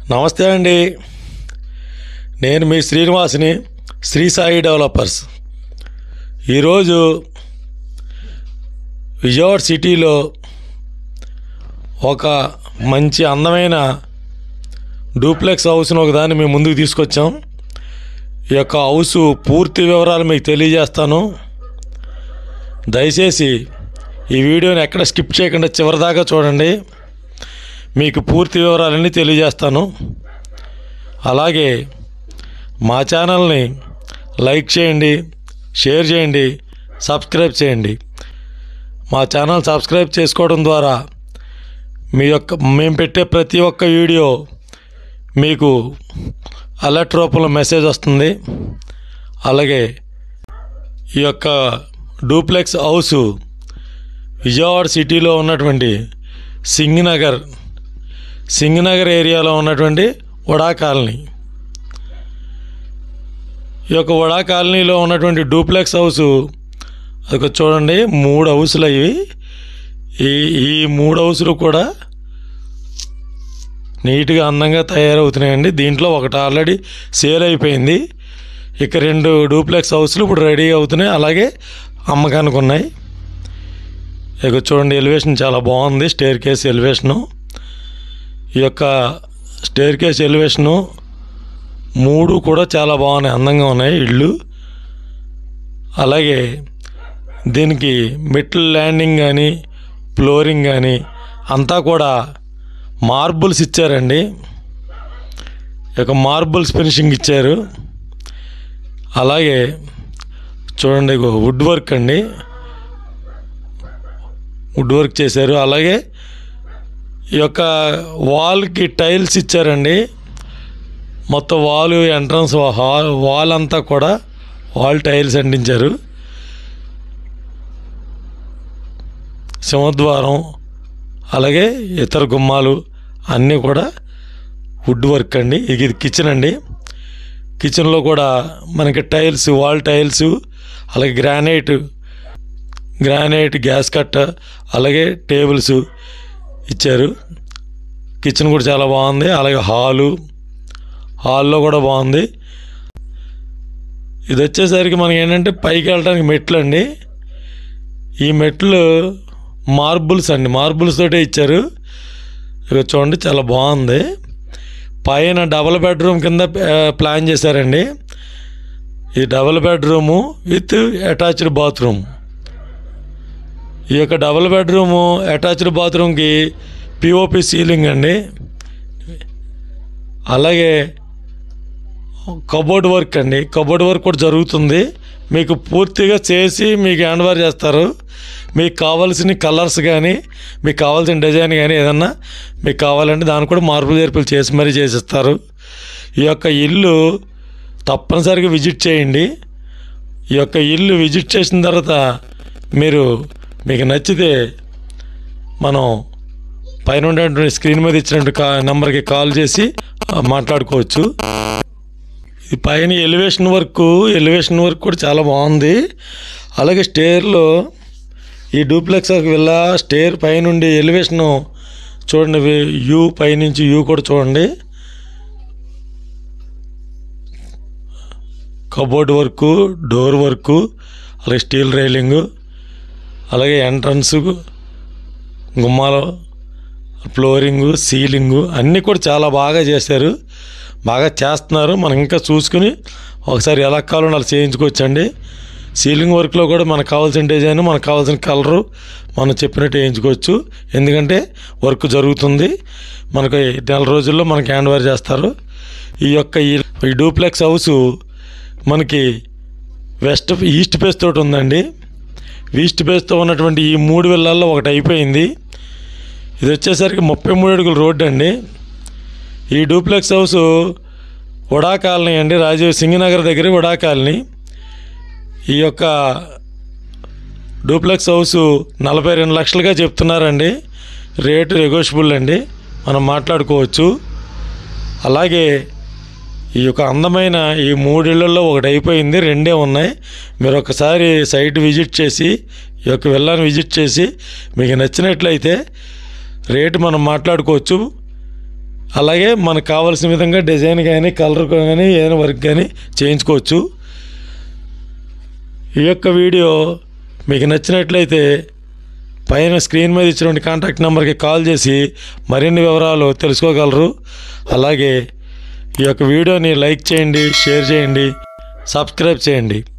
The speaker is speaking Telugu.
నమస్తే అండి నేను మీ శ్రీనివాస్ని శ్రీ సాయి డెవలపర్స్ ఈరోజు విజయవాడ సిటీలో ఒక మంచి అందమైన డూప్లెక్స్ హౌస్ను ఒకదాన్ని మేము ముందుకు తీసుకొచ్చాం ఈ యొక్క హౌస్ పూర్తి వివరాలు మీకు తెలియజేస్తాను దయచేసి ఈ వీడియోని ఎక్కడ స్కిప్ చేయకుండా చివరిదాకా చూడండి మీకు పూర్తి వివరాలన్నీ తెలియజేస్తాను అలాగే మా ఛానల్ని లైక్ చేయండి షేర్ చేయండి సబ్స్క్రైబ్ చేయండి మా ఛానల్ సబ్స్క్రైబ్ చేసుకోవడం ద్వారా మీ యొక్క మేము పెట్టే ప్రతి ఒక్క వీడియో మీకు అలర్ట్ రూపంలో మెసేజ్ వస్తుంది అలాగే ఈ యొక్క డూప్లెక్స్ హౌస్ విజయవాడ సిటీలో ఉన్నటువంటి సింగనగర్ సింగనగర్ ఏరియాలో ఉన్నటువంటి వడా కాలనీ ఈ యొక్క వడా కాలనీలో ఉన్నటువంటి డూప్లెక్స్ హౌస్ అది చూడండి మూడు హౌసులు అవి ఈ ఈ మూడు హౌసులు కూడా నీట్గా అందంగా తయారవుతున్నాయండి దీంట్లో ఒకటి ఆల్రెడీ సేల్ అయిపోయింది ఇక రెండు డూప్లెక్స్ హౌస్లు ఇప్పుడు రెడీ అవుతున్నాయి అలాగే అమ్మకానికి ఉన్నాయి ఇక చూడండి ఎలివేషన్ చాలా బాగుంది స్టేర్ కేస్ ఎలివేషను ఈ యొక్క స్టేర్ కేస్ ఎలివేషను మూడు కూడా చాలా బాగున్నాయి అందంగా ఉన్నాయి ఇళ్ళు అలాగే దీనికి మెట్ల ల్యాండింగ్ కానీ ఫ్లోరింగ్ కానీ అంతా కూడా మార్బుల్స్ ఇచ్చారండి ఈ యొక్క మార్బుల్స్ ఫినిషింగ్ ఇచ్చారు అలాగే చూడండి ఇగో వుడ్ వర్క్ అండి వుడ్ వర్క్ చేశారు అలాగే ఈ యొక్క వాల్కి టైల్స్ ఇచ్చారండి మొత్తం వాల్ ఎంట్రన్స్ హాల్ వాల్ అంతా కూడా వాల్ టైల్స్ అంటించారు సింహద్వారం అలాగే ఇతర గుమ్మాలు అన్నీ కూడా వుడ్ వర్క్ అండి ఇది కిచెన్ అండి కిచెన్లో కూడా మనకి టైల్స్ వాల్ టైల్స్ అలాగే గ్రానైట్ గ్రానైట్ గ్యాస్ కట్ట అలాగే టేబుల్స్ ఇచ్చారు కిచెన్ కూడా చాలా బాగుంది అలాగే హాలు హాల్లో కూడా బాగుంది ఇది వచ్చేసరికి మనకి ఏంటంటే పైకి వెళ్ళడానికి మెట్లు అండి ఈ మెట్లు మార్బుల్స్ అండి మార్బుల్స్ తోటే ఇచ్చారు ఇక చూడండి చాలా బాగుంది పైన డబుల్ బెడ్రూమ్ కింద ఆ, ప్లాన్ చేశారండి ఈ double bedroom with attached bathroom ఈ యొక్క డబుల్ బెడ్రూము అటాచ్డ్ బాత్రూమ్కి పిఓపి సీలింగ్ అండి అలాగే కబోర్డ్ వర్క్ అండి కబోర్డ్ వర్క్ కూడా జరుగుతుంది మీకు పూర్తిగా చేసి మీకు హ్యాండ్ ఓవర్ చేస్తారు మీకు కావాల్సిన కలర్స్ కానీ మీకు కావాల్సిన డిజైన్ కానీ ఏదన్నా మీకు కావాలంటే దాన్ని కూడా మార్పులు చేర్పులు చేసి మరీ చేసిస్తారు ఈ యొక్క ఇల్లు తప్పనిసరిగా విజిట్ చేయండి ఈ యొక్క ఇల్లు విజిట్ చేసిన తర్వాత మీరు మీకు నచ్చితే మనం పైన ఉండేటువంటి స్క్రీన్ మీద ఇచ్చినటువంటి కా నెంబర్కి కాల్ చేసి ఆ, మాట్లాడుకోవచ్చు ఈ పైన ఎలివేషన్ వర్క్ ఎలివేషన్ వర్క్ కూడా చాలా బాగుంది అలాగే స్టేర్లో ఈ డూప్లెక్స్ వెళ్ళా స్టేర్ పైనుండి ఎలివేషన్ చూడండి వి- యూ పైనుంచి యూ కూడా చూడండి కబోర్డ్ వర్క్ డోర్ వర్క్ అలాగే స్టీల్ రైలింగ్ అలాగే ఎంట్రన్స్ గుమ్మాలు ఫ్లోరింగు సీలింగు అన్నీ కూడా చాలా బాగా చేశారు బాగా చేస్తున్నారు మనం ఇంకా చూసుకుని ఒకసారి ఎలా కావాలో అలా చేయించుకోవచ్చండి సీలింగ్ వర్క్లో కూడా మనకు కావాల్సిన డిజైన్ మనకు కావాల్సిన కలరు మనం చెప్పినట్టు వేయించుకోవచ్చు ఎందుకంటే వర్క్ జరుగుతుంది మనకు నెల రోజుల్లో మనకి హ్యాండ్ ఓవర్ చేస్తారు ఈ యొక్క ఈ- ఈ డూప్లెక్స్ హౌస్ మనకి వెస్ట్ ఈస్ట్ ఫేస్ తోటి ఉందండి ఈస్ట్ ఫేస్తో ఉన్నటువంటి ఈ మూడు విల్లాల్లో ఒకటి అయిపోయింది ఇది వచ్చేసరికి ముప్పై మూడు అడుగుల రోడ్డు అండి ఈ డూప్లెక్స్ హౌస్ వడా కాలనీ అండి రాజీవ్ సింగనగర్ దగ్గర వడా కాలనీ ఈ యొక్క డూప్లెక్స్ హౌస్ నలభై రెండు లక్షలుగా చెప్తున్నారండి రేటు నెగోషియబుల్ అండి మనం మాట్లాడుకోవచ్చు అలాగే ఈ యొక్క అందమైన ఈ మూడిళ్లలో ఒకటి అయిపోయింది రెండే ఉన్నాయి మీరు ఒకసారి సైట్ విజిట్ చేసి ఈ యొక్క విల్లాని విజిట్ చేసి మీకు నచ్చినట్లయితే రేటు మనం మాట్లాడుకోవచ్చు అలాగే మనకు కావాల్సిన విధంగా డిజైన్ కానీ కలర్ కానీ ఏదైనా వర్క్ కానీ చేయించుకోవచ్చు ఈ యొక్క వీడియో మీకు నచ్చినట్లయితే పైన స్క్రీన్ మీద ఇచ్చినటువంటి కాంటాక్ట్ నెంబర్కి కాల్ చేసి మరిన్ని వివరాలు తెలుసుకోగలరు అలాగే ఈ యొక్క వీడియోని లైక్ చేయండి షేర్ చేయండి సబ్స్క్రైబ్ చేయండి